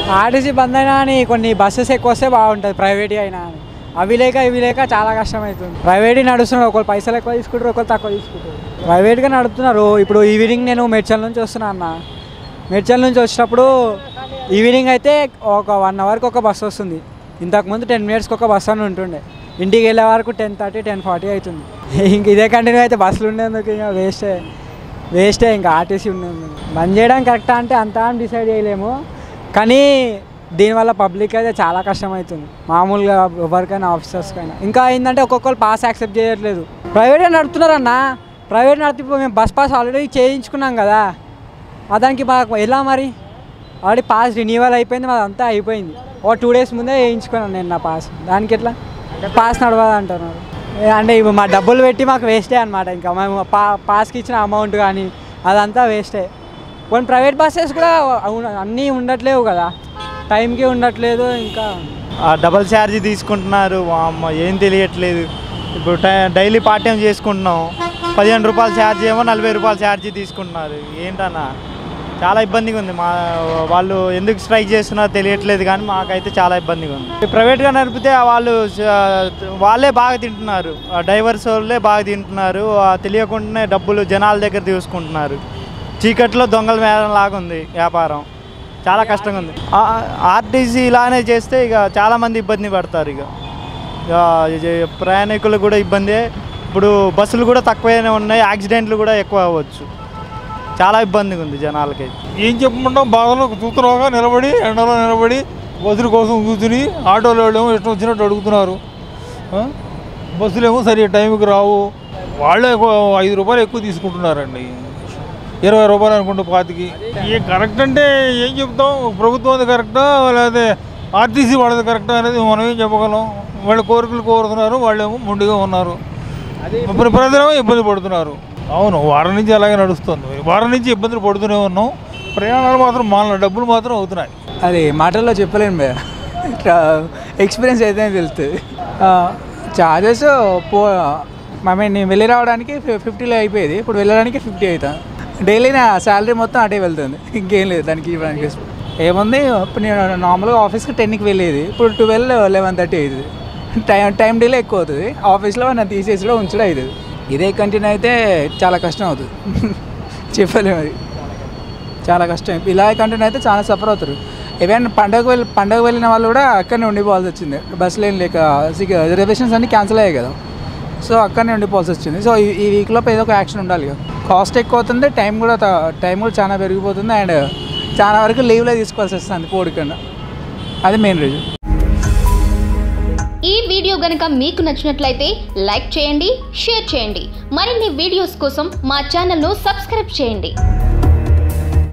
RTC బంద్ అయినా అని కొన్ని బస్సెస్ ఎక్కువ వస్తే బాగుంటుంది ప్రైవేట్ అయినా అని అవి లేక ఇవి లేక చాలా కష్టం అవుతుంది ప్రైవేట్ నడుస్తున్నారు ఒకరు పైసలు ఎక్కువ తీసుకుంటారు ఒకరు తక్కువ తీసుకుంటారు ప్రైవేట్గా నడుపుతున్నారు ఇప్పుడు ఈవినింగ్ నేను మెడ్చల్ నుంచి వస్తున్నా అన్న మెడ్చల్ నుంచి వచ్చినప్పుడు ఈవినింగ్ అయితే ఒక వన్ అవర్కి ఒక బస్సు వస్తుంది ఇంతకుముందు టెన్ మినిట్స్కి ఒక బస్సు అని ఉంటుండే ఇంటికి వెళ్ళే వరకు టెన్ థర్టీ టెన్ ఫార్టీ అవుతుంది ఇంక ఇదే కంటిన్యూ అయితే బస్సులు ఉండేందుకు ఇంకా వేస్టే వేస్టే ఇంకా ఆర్టీసీ ఉండేందుకు బంద్ చేయడం కరెక్టా అంటే అంతా అని డిసైడ్ చేయలేము కానీ దీనివల్ల పబ్లిక్ అయితే చాలా కష్టం అవుతుంది మామూలుగా ఎవరికైనా ఆఫీసర్స్కైనా ఇంకా ఏంటంటే ఒక్కొక్కరు పాస్ యాక్సెప్ట్ చేయట్లేదు ప్రైవేట్గా నడుపుతున్నారన్న ప్రైవేట్ నడిపి మేము బస్ పాస్ ఆల్రెడీ చేయించుకున్నాం కదా ఆ దానికి మాకు ఎలా మరి ఆల్రెడీ పాస్ రిన్యూవల్ అయిపోయింది మాది అంతా అయిపోయింది ఓ టూ డేస్ ముందే వేయించుకున్నాను నేను నా పాస్ దానికి ఎట్లా పాస్ నడవదు అంటున్నారు ఏ అంటే ఇప్పుడు మా డబ్బులు పెట్టి మాకు వేస్టే అనమాట ఇంకా మేము పా పాస్కి ఇచ్చిన అమౌంట్ కానీ అదంతా వేస్టే కొన్ని ప్రైవేట్ బస్సెస్ కూడా అవును- అన్నీ ఉండట్లేవు కదా టైంకి ఉండట్లేదు ఇంకా ఆ డబల్ ఛార్జ్ తీసుకుంటున్నారు వామ్మో, ఏం తెలియట్లేదు ఇప్పుడు టై- డైలీ పార్ట్ టైం చేసుకుంటున్నాం పదిహేను రూపాయలు ఛార్జ్ ఏమో నలభై రూపాయలు ఛార్జ్ తీసుకుంటున్నారు ఏంటన్నా చాలా ఇబ్బందిగా ఉంది మా వాళ్ళు ఎందుకు స్ట్రైక్ చేస్తున్నారో తెలియట్లేదు కానీ మాకైతే చాలా ఇబ్బందిగా ఉంది ప్రైవేట్గా నడిపితే వాళ్ళు ఆ, వాళ్ళే బాగా తింటున్నారు ఆ డ్రైవర్స్ వాళ్ళే బాగా తింటున్నారు ఆ, తెలియకుండానే డబ్బులు జనాల దగ్గర తీసుకుంటున్నారు చీకట్లో దొంగల మేడం లాగా ఉంది వ్యాపారం చాలా కష్టంగా ఉంది ఆర్టీసీ ఇలానే చేస్తే ఇక చాలామంది ఇబ్బంది పడతారు ఇక ఇక ఇది ప్రయాణికులు కూడా ఇబ్బందే ఇప్పుడు బస్సులు కూడా తక్కువనే ఉన్నాయి యాక్సిడెంట్లు కూడా ఎక్కువ అవ్వచ్చు చాలా ఇబ్బందిగా ఉంది జనాలకి ఏం చెప్పమంటాం బాధలో తూతురాగా నిలబడి ఎండలో నిలబడి బస్సుల కోసం కూర్చుని ఆటోలో ఏమో ఇష్టం వచ్చినట్టు అడుగుతున్నారు ఆ? బస్సులేమో సరిగ్గా టైంకి రావు వాళ్ళే ఎక్కువ ఐదు రూపాయలు ఎక్కువ తీసుకుంటున్నారండి ఇరవై రూపాయలు అనుకుంటూ పాతికి ఏ కరెక్ట్ అంటే ఏం చెప్తాం ప్రభుత్వం అది కరెక్టా లేకపోతే ఆర్టీసీ వాళ్ళది కరెక్టా అనేది మనం ఏం చెప్పగలం వాళ్ళ కోరికలు కోరుతున్నారు వాళ్ళేమో మొండిగా ఉన్నారు ఇప్పుడు ప్రజలేమో ఇబ్బంది పడుతున్నారు అవును వారం నుంచి అలాగే నడుస్తుంది వారం నుంచి ఇబ్బందులు పడుతూనే ఉన్నాం ప్రయాణాలు మాత్రం మాల డబ్బులు మాత్రం అవుతున్నాయి అది మాటల్లో చెప్పలేను భయ ఎక్స్పీరియన్స్ అయితే తెలుస్తుంది చార్జెస్ పో ఐ మీన్ నేను వెళ్ళి రావడానికి ఫిఫ్టీలో అయిపోయేది ఇప్పుడు వెళ్ళడానికి ఫిఫ్టీ అవుతా డైలీ నా శాలరీ మొత్తం అటే వెళ్తుంది ఇంకేం లేదు దానికి ఇవ్వడానికి ఏముంది ఇప్పుడు నేను నార్మల్గా ఆఫీస్కి టెన్కి వెళ్ళేది ఇప్పుడు ట్వెల్వ్ లెవెన్ థర్టీ అవుతుంది టైం టైం డిలే ఎక్కువ అవుతుంది ఆఫీస్లో నన్ను తీసేసి కూడా ఉంచడం అవుతుంది ఇదే కంటిన్యూ అయితే చాలా కష్టం అవుతుంది చెప్పలేము అది చాలా కష్టం ఇలా కంటిన్యూ అయితే చాలా సఫర్ అవుతారు ఈవెన్ పండగ వెళ్ళి పండగ వెళ్ళిన వాళ్ళు కూడా అక్కడనే ఉండిపోవాల్సి వచ్చింది బస్సులు ఏం లేక రిజర్వేషన్స్ అన్నీ క్యాన్సిల్ అయ్యాయి కదా సో అక్కడనే ఉండిపోవాల్సి వచ్చింది సో ఈ- ఈ వీక్లో ఏదో ఒక యాక్షన్ ఉండాలి కదా కాస్ట్ ఎక్కువ అవుతుంది టైం కూడా టైం కూడా చాలా పెరిగిపోతుంది అండ్ చాలా వరకు లీవ్లో తీసుకోవాల్సి వస్తుంది పోడి కన్నా అది మెయిన్ రీజన్ ఈ వీడియో గనుక మీకు నచ్చినట్లయితే లైక్ చేయండి షేర్ చేయండి మరిన్ని వీడియోస్ కోసం మా ఛానల్ను సబ్స్క్రైబ్ చేయండి